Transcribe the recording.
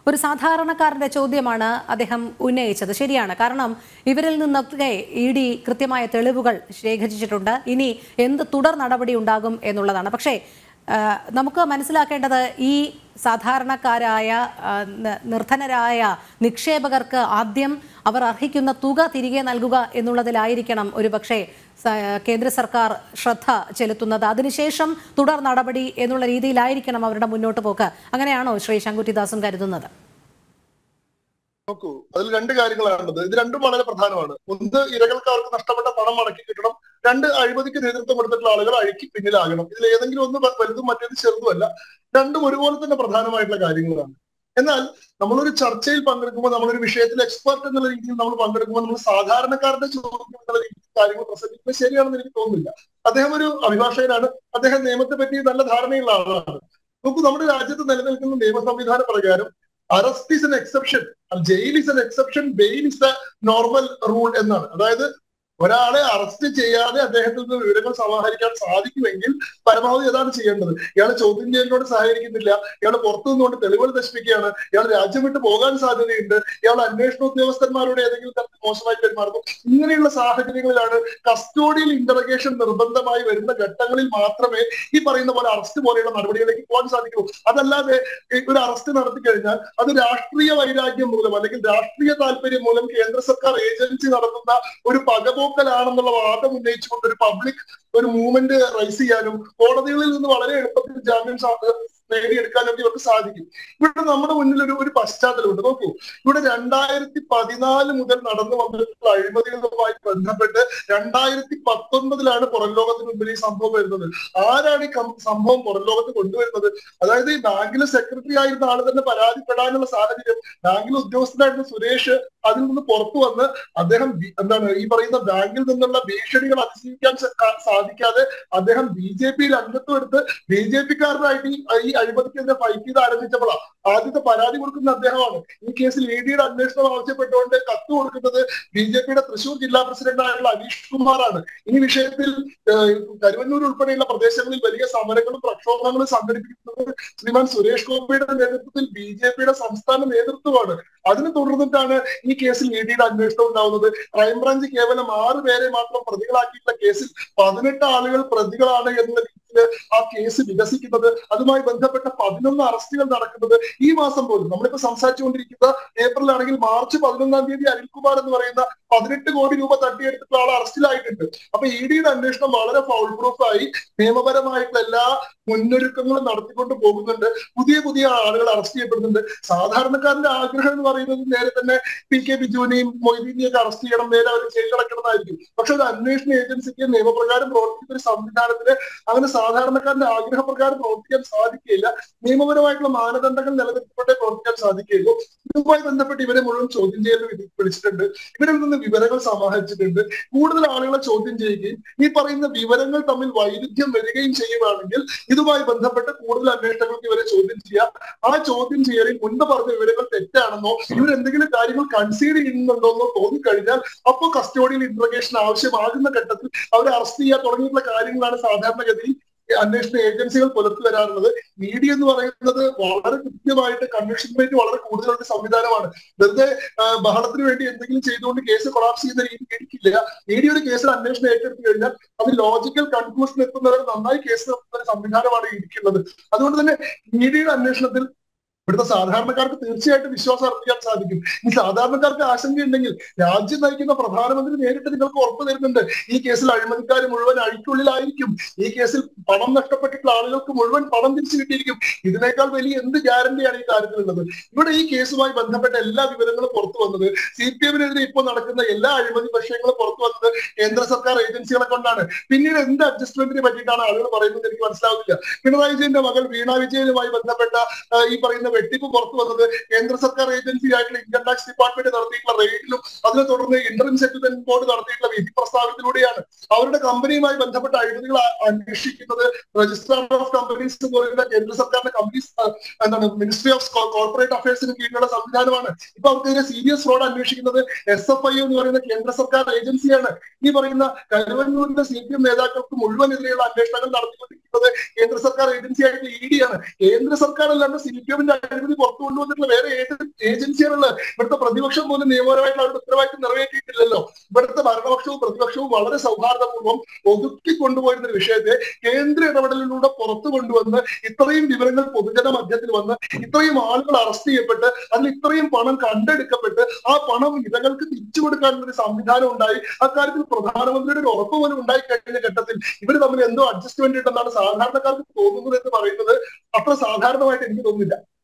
ഒരു സാധാരണക്കാരന്റെ ചോദ്യമാണ് അദ്ദേഹം ഉന്നയിച്ചത് ശരിയാണ് കാരണം ഇവരിൽ നിന്നൊക്കെ ഇ ഡി കൃത്യമായ തെളിവുകൾ ശേഖരിച്ചിട്ടുണ്ട് ഇനി എന്ത് തുടർ നടപടി ഉണ്ടാകും എന്നുള്ളതാണ് പക്ഷേ ആ, നമുക്ക് മനസ്സിലാക്കേണ്ടത് ഈ സാധാരണക്കാരായ ആ, ന- നിർധനരായ നിക്ഷേപകർക്ക് ആദ്യം അവർ അർഹിക്കുന്ന തുക തിരികെ നൽകുക എന്നുള്ളതിലായിരിക്കണം ഒരുപക്ഷെ സ- കേന്ദ്ര സർക്കാർ ശ്രദ്ധ ചെലുത്തുന്നത് അതിനുശേഷം തുടർ നടപടി എന്നുള്ള രീതിയിലായിരിക്കണം അവരുടെ മുന്നോട്ട് പോക്ക് അങ്ങനെയാണോ ശ്രീ ശങ്കുറ്റിദാസും കരുതുന്നത് നോക്കൂ അതിൽ രണ്ട് കാര്യങ്ങളാണുള്ളത് ഇത് രണ്ടും വളരെ പ്രധാനമാണ് ഒന്ന് ഇരകൾക്ക് അവർക്ക് നഷ്ടപ്പെട്ട പണം മടക്കി കിട്ടണം രണ്ട് അഴിമതിക്ക് നേതൃത്വം കൊടുത്തിട്ടുള്ള ആളുകൾ അഴിക്ക് പിന്നിലാകണം ഇതിൽ ഏതെങ്കിലും ഒന്ന് വ- വലുതും മറ്റേത് ചെറുതുമല്ല രണ്ടും ഒരുപോലെ തന്നെ പ്രധാനമായിട്ടുള്ള കാര്യങ്ങളാണ് എന്നാൽ നമ്മളൊരു ചർച്ചയിൽ പങ്കെടുക്കുമ്പോൾ നമ്മളൊരു വിഷയത്തിൽ എക്സ്പെർട്ട് എന്നുള്ള രീതിയിൽ നമ്മൾ പങ്കെടുക്കുമ്പോൾ നമ്മൾ സാധാരണക്കാരുടെ ചോദ്യം എന്നുള്ള രീതിയിൽ കാര്യങ്ങൾ പ്രസംഗിക്കുന്നത് ശരിയാണെന്ന് എനിക്ക് തോന്നുന്നില്ല അദ്ദേഹം ഒരു അഭിഭാഷകനാണ് അദ്ദേഹം നിയമത്തെ പറ്റി നല്ല ധാരണയുള്ള ആളാണ് നോക്കൂ നമ്മുടെ രാജ്യത്ത് നിലനിൽക്കുന്ന നിയമ സംവിധാന പ്രകാരം arrest is an exception jail is an exception bail is the normal rule എന്നാണ് അതായത് ഒരാളെ അറസ്റ്റ് ചെയ്യാതെ അദ്ദേഹത്തിൽ നിന്ന് വിവരങ്ങൾ സമാഹരിക്കാൻ സാധിക്കുമെങ്കിൽ പരമാവധി അതാണ് ചെയ്യേണ്ടത് ഇയാൾ ചോദ്യം ചെയ്യലിനോട് സഹകരിക്കുന്നില്ല ഇയാൾ പുറത്തു നിന്നുകൊണ്ട് തെളിവുകൾ നശിപ്പിക്കുകയാണ് ഇയാൾ രാജ്യം വിട്ട് പോകാൻ സാധ്യതയുണ്ട് ഇയാൾ അന്വേഷണ ഉദ്യോഗസ്ഥന്മാരോട് ഏതെങ്കിലും തരത്തിൽ മോശമായി പെരുമാറുന്നു ഇങ്ങനെയുള്ള സാഹചര്യങ്ങളിലാണ് കസ്റ്റോഡിയൽ ഇന്ററഗേഷൻ നിർബന്ധമായി വരുന്ന ഘട്ടങ്ങളിൽ മാത്രമേ ഈ പറയുന്ന പോലെ അറസ്റ്റ് പോലെയുള്ള നടപടികളിലേക്ക് പോകാൻ സാധിക്കൂ അതല്ലാതെ ഈ ഒരു അറസ്റ്റ് നടത്തി കഴിഞ്ഞാൽ അത് രാഷ്ട്രീയ വൈരാഗ്യം മൂലം അല്ലെങ്കിൽ രാഷ്ട്രീയ താല്പര്യം മൂലം കേന്ദ്ര സർക്കാർ ഏജൻസി നടത്തുന്ന ഒരു പകപോക്കലാണെന്നുള്ള വാദം ഉന്നയിച്ചുകൊണ്ട് ഒരു പബ്ലിക് ഒരു മൂവ്മെന്റ് റൈസ് ചെയ്യാനും കോടതികളിൽ നിന്ന് വളരെ എളുപ്പത്തിൽ ജാമ്യം സാ- നേടിയെടുക്കാനും ഒക്കെ ഇവർക്ക് സാധിക്കും ഇവിടെ നമ്മുടെ മുന്നിൽ ഒരു ഒരു പശ്ചാത്തലമുണ്ട് നോക്കൂ ഇവിടെ രണ്ടായിരത്തി പതിനാല് മുതൽ നടന്നു വന്നിട്ടുള്ള അഴിമതികളുമായി ബന്ധപ്പെട്ട് രണ്ടായിരത്തി പത്തൊൻപതിലാണ് പുറം ലോകത്തിന് മുമ്പിൽ ഈ സംഭവം വരുന്നത് ആരാണ് ഈ കം- സംഭവം പുറം ലോകത്ത് കൊണ്ടുവരുന്നത് അതായത് ഈ ബാങ്കിലെ സെക്രട്ടറി ആയിരുന്ന ആൾ തന്നെ പരാതിപ്പെടാനുള്ള സാഹചര്യം ബാങ്കിലെ ഉദ്യോഗസ്ഥനായിരുന്ന സുരേഷ് അതിൽ നിന്ന് പുറത്തു വന്ന് അദ്ദേഹം ബി- എന്താണ് ഈ പറയുന്ന ബാങ്കിൽ നിന്നുള്ള ഭീഷണികൾ അതിജീവിക്കാൻ സ- ആ- സാധിക്കാതെ അദ്ദേഹം ബി ജെ പിയിൽ അംഗത്വം എടുത്ത് ബി ജെ പിക്കാരനായിട്ട് ഈ ഈ അഴിമതിക്കെതിരെ ഫൈറ്റ് ചെയ്ത് ആരംഭിച്ചപ്പോഴാണ് ആദ്യത്തെ പരാതി കൊടുക്കുന്ന അദ്ദേഹമാണ് ഈ കേസിൽ ഇ ഡിയുടെ അന്വേഷണം ആവശ്യപ്പെട്ടുകൊണ്ട് കത്ത് കൊടുക്കുന്നത് ബി ജെ പിയുടെ തൃശൂർ ജില്ലാ പ്രസിഡന്റായുള്ള അനീഷ് കുമാറാണ് ഈ വിഷയത്തിൽ ഏഹ്, കരുവന്നൂർ ഉൾപ്പെടെയുള്ള പ്രദേശങ്ങളിൽ വലിയ സമരങ്ങളും പ്രക്ഷോഭങ്ങളും സംഘടിപ്പിക്കുന്നത് ശ്രീമാൻ സുരേഷ് ഗോപിയുടെ നേതൃത്വത്തിൽ ബി ജെ പിയുടെ സംസ്ഥാന നേതൃത്വമാണ് അതിനെ തുടർന്നിട്ടാണ് ഈ കേസിൽ ഇ ഡിയുടെ അന്വേഷണം ഉണ്ടാവുന്നത് ക്രൈംബ്രാഞ്ച് കേവലം ആറ് പേരെ മാത്രം പ്രതികളാക്കിയിട്ടുള്ള കേസിൽ പതിനെട്ട് ആളുകൾ പ്രതികളാണ് എന്ന രീതിയിൽ ആ കേസ് വികസിക്കുന്നത് അതുമായി ബന്ധപ്പെട്ട പതിനൊന്ന് അറസ്റ്റുകൾ നടക്കുന്നത് ഈ മാസം പോലും നമ്മളിപ്പോ സംസാരിച്ചുകൊണ്ടിരിക്കുന്ന ഏപ്രിലാണെങ്കിൽ മാർച്ച് പതിനൊന്നാം തീയതി അനിൽകുമാർ എന്ന് പറയുന്ന പതിനെട്ട് കോടി രൂപ തട്ടിയെടുത്തിട്ടുള്ള ആൾ അറസ്റ്റിലായിട്ടുണ്ട് അപ്പൊ ഇ ഡിയുടെ അന്വേഷണം വളരെ ഫൗൾ പ്രൂഫായി നിയമപരമായിട്ടുള്ള എല്ലാ മുന്നൊരുക്കങ്ങളും നടത്തിക്കൊണ്ട് പോകുന്നുണ്ട് പുതിയ പുതിയ ആളുകൾ അറസ്റ്റ് ചെയ്യപ്പെടുന്നുണ്ട് സാധാരണക്കാരന്റെ ആഗ്രഹം എന്ന് പറയുന്നത് നേരെ തന്നെ പി കെ ബിജുവിനെയും മൊയ്തീനെയും ഒക്കെ അറസ്റ്റ് ചെയ്യണം നേരെ അവർ ജയിലിലടക്കണമെന്നായിരിക്കും പക്ഷെ ഒരു അന്വേഷണ ഏജൻസിക്ക് നിയമപ്രകാരം പ്രവർത്തിക്കുന്ന ഒരു സംവിധാനത്തിന് അങ്ങനെ സാധാരണക്കാരന്റെ ആഗ്രഹപ്രകാരം പ്രവർത്തിക്കാൻ സാധിക്കില്ല നിയമപരമായിട്ടുള്ള മാനദണ്ഡങ്ങൾ നിലനിർത്തിക്കൊണ്ടേ പ്രവർത്തിക്കാൻ സാധിക്കുകയുള്ളൂ ഇതുമായി ബന്ധപ്പെട്ട് ഇവരെ മുഴുവൻ ചോദ്യം ചെയ്യൽ വിധി- വിളിച്ചിട്ടുണ്ട് ഇവരിൽ നിന്ന് വിവരങ്ങൾ സമാഹരിച്ചിട്ടുണ്ട് കൂടുതൽ ആളുകളെ ചോദ്യം ചെയ്യുകയും ഈ പറയുന്ന വിവരങ്ങൾ തമ്മിൽ വൈരുദ്ധ്യം വരികയും ചെയ്യുകയാണെങ്കിൽ ഇതുമായി ബന്ധപ്പെട്ട് കൂടുതൽ അന്വേഷണങ്ങൾക്ക് ഇവരെ ചോദ്യം ചെയ്യാം ആ ചോദ്യം ചെയ്യലിൽ മുൻപ് പറഞ്ഞ വിവരങ്ങൾ തെറ്റാണെന്നോ ഇവർ എന്തെങ്കിലും കാര്യങ്ങൾ കൺസീഡ് ചെയ്യുന്നുണ്ടോ എന്നോ തോന്നിക്കഴിഞ്ഞാൽ അപ്പോൾ കസ്റ്റോഡിയൽ ഇന്റർഗേഷൻ ആവശ്യമാകുന്ന ഘട്ടത്തിൽ അവരെ അറസ്റ്റ് ചെയ്യാൻ തുടങ്ങിയിട്ടുള്ള കാര്യങ്ങളാണ് സാധാരണഗതിയിൽ ഈ അന്വേഷണ ഏജൻസികൾ പുലർത്തി വരാറുള്ളത് ഇ ഡി എന്ന് പറയുന്നത് വളരെ കൃത്യമായിട്ട് കൺവിക്ഷൻ റേറ്റ് വളരെ കൂടുതലുള്ള ഒരു സംവിധാനമാണ് വെറുതെ ആ, ബഹളത്തിന് വേണ്ടി എന്തെങ്കിലും ചെയ്തുകൊണ്ട് കേസ് കൊളാപ്സ് ചെയ്യുന്ന രീതി എനിക്കില്ല ഇ ഡി ഒരു കേസിൽ അന്വേഷണം ഏറ്റെടുത്തു കഴിഞ്ഞാൽ അത് ലോജിക്കൽ കൺക്ലൂഷൻ എത്തുന്നവരെ നന്നായി കേസ് നടത്തുന്ന ഒരു സംവിധാനമാണ് ഇരിക്കുന്നത് അതുകൊണ്ട് തന്നെ ഇ ഡിയുടെ അന്വേഷണത്തിൽ ഇവിടുത്തെ സാധാരണക്കാർക്ക് തീർച്ചയായിട്ടും വിശ്വാസം അർപ്പിക്കാൻ സാധിക്കും ഈ സാധാരണക്കാർക്ക് ആശങ്കയുണ്ടെങ്കിൽ രാജ്യം നയിക്കുന്ന പ്രധാനമന്ത്രി നേരിട്ട് നിങ്ങൾക്ക് ഉറപ്പ് തരുന്നുണ്ട് ഈ കേസിൽ അഴിമതിക്കാർ മുഴുവൻ അഴിക്കുള്ളിലായിരിക്കും ഈ കേസിൽ പണം നഷ്ടപ്പെട്ടിട്ടുള്ള ആളുകൾക്ക് മുഴുവൻ പണം തിരിച്ചു കിട്ടിയിരിക്കും ഇതിനേക്കാൾ വലിയ എന്ത് ഗ്യാരണ്ടിയാണ് ഈ കാര്യത്തിലുള്ളത് ഇവിടെ ഈ കേസുമായി ബന്ധപ്പെട്ട എല്ലാ വിവരങ്ങളും പുറത്തു വന്നത് സി പി എമ്മിനെതിരെ ഇപ്പോൾ നടക്കുന്ന എല്ലാ അഴിമതി വിഷയങ്ങളും പുറത്തു വന്നത് കേന്ദ്ര സർക്കാർ ഏജൻസികളെ കൊണ്ടാണ് പിന്നീട് എന്ത് അഡ്ജസ്റ്റ്മെന്റിനെ പറ്റിയിട്ടാണ് ആളുകൾ പറയുന്നത് എനിക്ക് മനസ്സിലാവില്ല പിണറായി വിജയന്റെ മകൾ വീണ വിജയനുമായി ബന്ധപ്പെട്ട ആ, ഈ പറയുന്ന വെട്ടിപ്പ് പുറത്തു വന്നത് കേന്ദ്ര സർക്കാർ ഏജൻസി ആയിട്ടുള്ള ഇൻകം ടാക്സ് ഡിപ്പാർട്ട്മെന്റ് നടത്തിയിട്ടുള്ള റെയ്ഡിലും അതിനെ തുടർന്ന് ഇന്റർം സെറ്റിൽമെന്റ് ബോർഡ് നടത്തിയിട്ടുള്ള വിധി പ്രസ്താവത്തിലൂടെയാണ് അവരുടെ കമ്പനിയുമായി ബന്ധപ്പെട്ട അഴിമതികൾ ആ- അന്വേഷിക്കുന്നത് രജിസ്ട്രാർ ഓഫ് കമ്പനീസ് എന്ന് പറയുന്ന കേന്ദ്ര സർക്കാരിന്റെ കമ്പനീസ് എന്താണ് മിനിസ്ട്രി ഓഫ് കോർപ്പറേറ്റ് അഫയേഴ്സിന് കീഴിലുള്ള സംവിധാനമാണ് ഇപ്പൊ അവർക്കെതിരെ സീരിയസ് ഫ്രോഡ് അന്വേഷിക്കുന്നത് എസ് എഫ് ഐ എന്ന് പറയുന്ന കേന്ദ്ര സർക്കാർ ഏജൻസിയാണ് ഈ പറയുന്ന കരുവന്നൂരിന്റെ സി പി എം നേതാക്കൾക്ക് മുഴുവനെതിരെയുള്ള അന്വേഷണങ്ങൾ നടത്തിക്കൊണ്ടിരിക്കുന്നത് കേന്ദ്ര സർക്കാർ ഏജൻസി ആയിട്ട് ഇ ഡി ആണ് കേന്ദ്ര സർക്കാർ അല്ലാണ്ട് സി പി എമ്മിന്റെ അഴിമതി പുറത്തു കൊണ്ടുവന്നിട്ടുള്ള വേറെ ഏജൻസി ഏജൻസികളുള്ള ഇവിടുത്തെ പ്രതിപക്ഷം പോലും നിയമപരമായിട്ടുള്ള അവരുടെ ഉത്തരവാദിത്വം നിറവേറ്റിയിട്ടില്ലല്ലോ ഇവിടുത്തെ ഭരണപക്ഷവും പ്രതിപക്ഷവും വളരെ സൗഹാർദ്ദപൂർവ്വം ഒതുക്കി കൊണ്ടുപോയിരുന്ന ഒരു വിഷയത്തെ കേന്ദ്ര ഇടപെടലിലൂടെ പുറത്തു കൊണ്ടുവന്ന് ഇത്രയും വിവരങ്ങൾ പൊതുജന മധ്യത്തിൽ വന്ന് ഇത്രയും ആളുകൾ അറസ്റ്റ് ചെയ്യപ്പെട്ട് അതിൽ ഇത്രയും പണം കണ്ടെടുക്കപ്പെട്ട് ആ പണം ഇരകൾക്ക് തിരിച്ചു കൊടുക്കാനുള്ള ഒരു സംവിധാനം ഉണ്ടായി അക്കാര്യത്തിൽ പ്രധാനമന്ത്രിയുടെ ഒരു ഉറപ്പ് പോലും ഉണ്ടായി കഴിഞ്ഞ ഘട്ടത്തിൽ ഇവർ തമ്മിൽ എന്തോ അഡ്ജസ്റ്റ്മെന്റ് ഉണ്ടെന്നാണ് സാധാരണക്കാർക്ക് തോന്നുന്നത് എന്ന് പറയുന്നത് അത്ര സാധാരണമായിട്ട് എനിക്ക് തോന്നുന്നില്ല